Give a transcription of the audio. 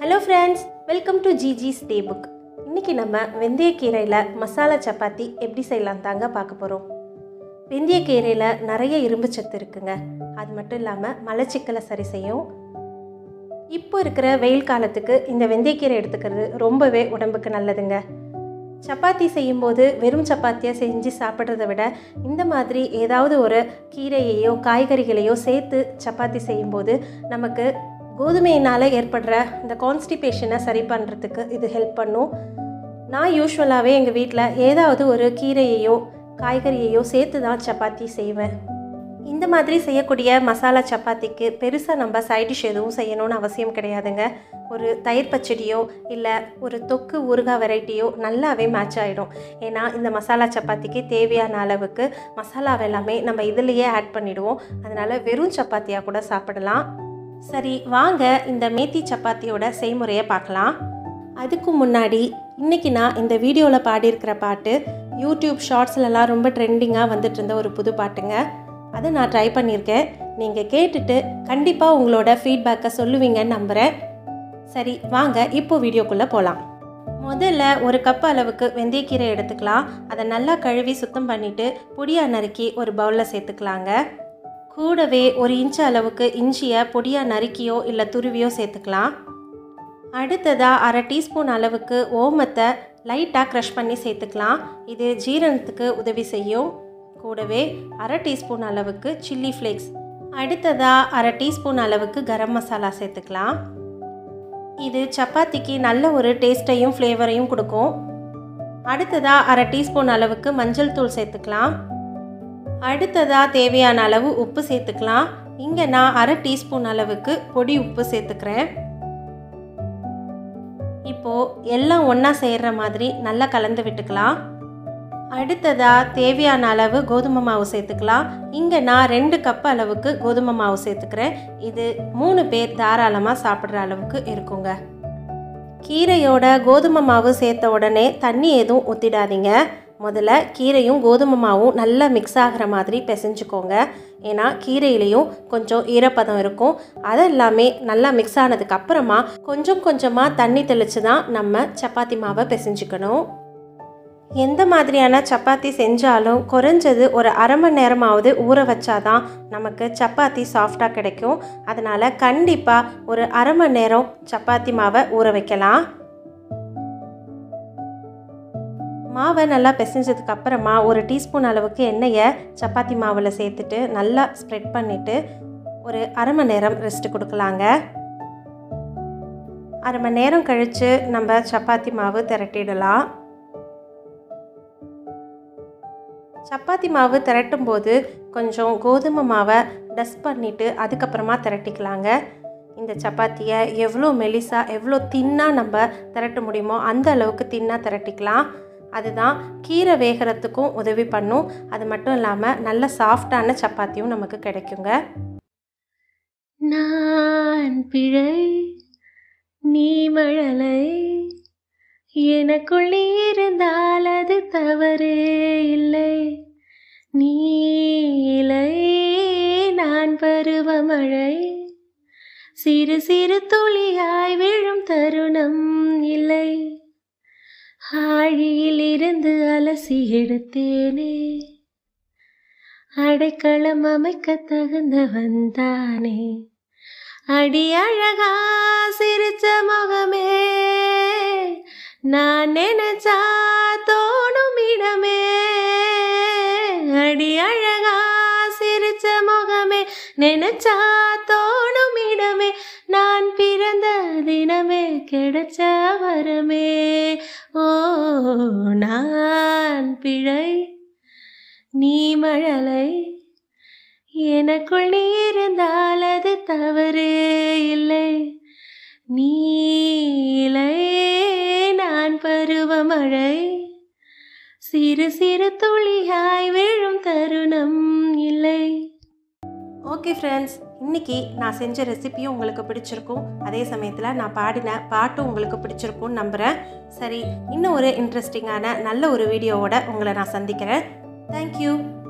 hello friends welcome to Jiji's day book இன்றைக்கி நம்ம வெந்தயக்கீரையில் மசாலா சப்பாத்தி எப்படி செய்யலாம் தாங்க பார்க்க போகிறோம் வெந்தயக்கீரையில் நிறைய இரும்பு சத்து இருக்குங்க அது மட்டும் இல்லாமல் மலச்சிக்கலை சரி செய்யும் இப்போ இருக்கிற வெயில் காலத்துக்கு இந்த வெந்தயக்கீரை எடுத்துக்கிறது ரொம்பவே உடம்புக்கு நல்லதுங்க சப்பாத்தி செய்யும்போது வெறும் சப்பாத்தியாக செஞ்சு சாப்பிட்றத விட இந்த மாதிரி ஏதாவது ஒரு கீரையையோ காய்கறிகளையோ சேர்த்து சப்பாத்தி செய்யும்போது நமக்கு கோதுமையினால் ஏற்படுற இந்த கான்ஸ்டிபேஷனை சரி பண்ணுறதுக்கு இது ஹெல்ப் பண்ணும் நான் யூஸ்வலாகவே எங்கள் வீட்டில் ஏதாவது ஒரு கீரையையோ காய்கறியையோ சேர்த்து தான் சப்பாத்தி செய்வேன் இந்த மாதிரி செய்யக்கூடிய மசாலா சப்பாத்திக்கு பெருசாக நம்ம சைட் டிஷ் எதுவும் செய்யணும்னு அவசியம் கிடையாதுங்க ஒரு தயிர் பச்சடியோ இல்லை ஒரு தொக்கு ஊறுகாய் வெரைட்டியோ நல்லாவே மேட்ச் ஆகிடும் ஏன்னா இந்த மசாலா சப்பாத்திக்கு தேவையான அளவுக்கு மசாலாவை எல்லாமே நம்ம இதுலேயே ஆட் பண்ணிடுவோம் அதனால் வெறும் சப்பாத்தியாக கூட சாப்பிடலாம் சரி வாங்க இந்த மேத்தி சப்பாத்தியோட செய்முறையை பார்க்கலாம் அதுக்கு முன்னாடி இன்றைக்கி நான் இந்த வீடியோவில் பாடியிருக்கிற பாட்டு யூடியூப் ஷார்ட்ஸ்லலாம் ரொம்ப ட்ரெண்டிங்காக வந்துட்டு இருந்த ஒரு புது பாட்டுங்க அதை நான் ட்ரை பண்ணியிருக்கேன் நீங்கள் கேட்டுட்டு கண்டிப்பாக உங்களோட ஃபீட்பேக்கை சொல்லுவீங்கன்னு நம்புகிறேன் சரி வாங்க இப்போ வீடியோக்குள்ளே போகலாம் முதல்ல ஒரு கப் அளவுக்கு வெந்தயக்கீரை எடுத்துக்கலாம் அதை நல்லா கழுவி சுத்தம் பண்ணிவிட்டு பொடியாக நறுக்கி ஒரு பவுலில் சேர்த்துக்கலாங்க கூடவே ஒரு இன்ச்சு அளவுக்கு இஞ்சியை பொடியாக நறுக்கியோ இல்லை துருவியோ சேர்த்துக்கலாம் அடுத்ததாக அரை டீஸ்பூன் அளவுக்கு ஓமத்தை லைட்டாக க்ரஷ் பண்ணி சேர்த்துக்கலாம் இது ஜீரணத்துக்கு உதவி செய்யும் கூடவே அரை டீஸ்பூன் அளவுக்கு சில்லி ஃப்ளேக்ஸ் அடுத்ததாக அரை டீஸ்பூன் அளவுக்கு கரம் மசாலா சேர்த்துக்கலாம் இது சப்பாத்திக்கு நல்ல ஒரு டேஸ்ட்டையும் ஃப்ளேவரையும் கொடுக்கும் அடுத்ததாக அரை டீஸ்பூன் அளவுக்கு மஞ்சள் தூள் சேர்த்துக்கலாம் அடுத்ததாக தேவையான அளவு உப்பு சேர்த்துக்கலாம் இங்கே நான் அரை டீஸ்பூன் அளவுக்கு பொடி உப்பு சேர்த்துக்கிறேன் இப்போது எல்லாம் ஒன்றா செய்கிற மாதிரி நல்லா கலந்து விட்டுக்கலாம் அடுத்ததாக தேவையான அளவு கோதுமை மாவு சேர்த்துக்கலாம் இங்கே நான் ரெண்டு கப் அளவுக்கு கோதுமை மாவு சேர்த்துக்கிறேன் இது மூணு பேர் தாராளமாக சாப்பிட்ற அளவுக்கு இருக்குங்க கீரையோட கோதுமை மாவு சேர்த்த உடனே தண்ணி எதுவும் ஊற்றிடாதீங்க முதல்ல கீரையும் கோதுமை மாவும் நல்லா மிக்ஸ் ஆகிற மாதிரி பிசைஞ்சுக்கோங்க ஏன்னா கீரையிலையும் கொஞ்சம் ஈரப்பதம் இருக்கும் அதெல்லாமே நல்லா மிக்ஸ் ஆனதுக்கு அப்புறமா கொஞ்சம் கொஞ்சமாக தண்ணி தெளித்து தான் நம்ம சப்பாத்தி மாவை பிசைஞ்சுக்கணும் எந்த மாதிரியான சப்பாத்தி செஞ்சாலும் குறைஞ்சது ஒரு அரை மணி நேரமாவது ஊற வச்சாதான் நமக்கு சப்பாத்தி சாஃப்டாக கிடைக்கும் அதனால் கண்டிப்பாக ஒரு அரை மணி நேரம் சப்பாத்தி மாவை ஊற வைக்கலாம் மாவை நல்லா பிசைஞ்சதுக்கு அப்புறமா ஒரு டீஸ்பூன் அளவுக்கு எண்ணெயை சப்பாத்தி மாவில் சேர்த்துட்டு நல்லா ஸ்ப்ரெட் பண்ணிவிட்டு ஒரு அரை மணி நேரம் ரெஸ்ட் கொடுக்கலாங்க அரை மணி நேரம் கழித்து நம்ம சப்பாத்தி மாவு திரட்டிடலாம் சப்பாத்தி மாவு திரட்டும் போது கொஞ்சம் கோதுமை மாவை டஸ்ட் பண்ணிவிட்டு அதுக்கப்புறமா திரட்டிக்கலாங்க இந்த சப்பாத்தியை எவ்வளோ மெலிசாக எவ்வளோ தின்னாக நம்ம திரட்ட முடியுமோ அந்த அளவுக்கு தின்னாக திரட்டிக்கலாம் அதுதான் கீரை வேகிறதுக்கும் உதவி பண்ணும் அது மட்டும் இல்லாமல் நல்ல சாஃப்டான சப்பாத்தியும் நமக்கு கிடைக்குங்க நான் பிழை நீ மழலை எனக்குள் நீ இருந்தால் அது தவறே இல்லை நீலை நான் பருவமழை சிறு சிறு துளியாய் விழும் தருணம் இல்லை ஆழியில் இருந்து அலசி எடுத்தேனே அடைக்கலம் அமைக்க தகுந்தவன் தானே அடி அழகா சிரிச்ச முகமே நான் நினைச்சா தோணும் இடமே அடி அழகா சிரிச்ச முகமே நினைச்சா தோணும் இடமே நான் பிறந்த தினமே கிடைச்ச வரமே ஓ நான் பிழை நீ மழலை எனக்குள் நீ இருந்தால் அது தவறே இல்லை நீலை நான் பருவமழை சிறு சிறு துளியாய் விழும் தருணம் இல்லை ஓகே ஃப்ரெண்ட்ஸ் இன்றைக்கி நான் செஞ்ச ரெசிபியும் உங்களுக்கு பிடிச்சிருக்கும் அதே சமயத்தில் நான் பாடின பாட்டும் உங்களுக்கு பிடிச்சிருக்கும்னு நம்புகிறேன் சரி இன்னும் ஒரு இன்ட்ரெஸ்டிங்கான நல்ல ஒரு வீடியோவோட உங்களை நான் சந்திக்கிறேன் தேங்க்யூ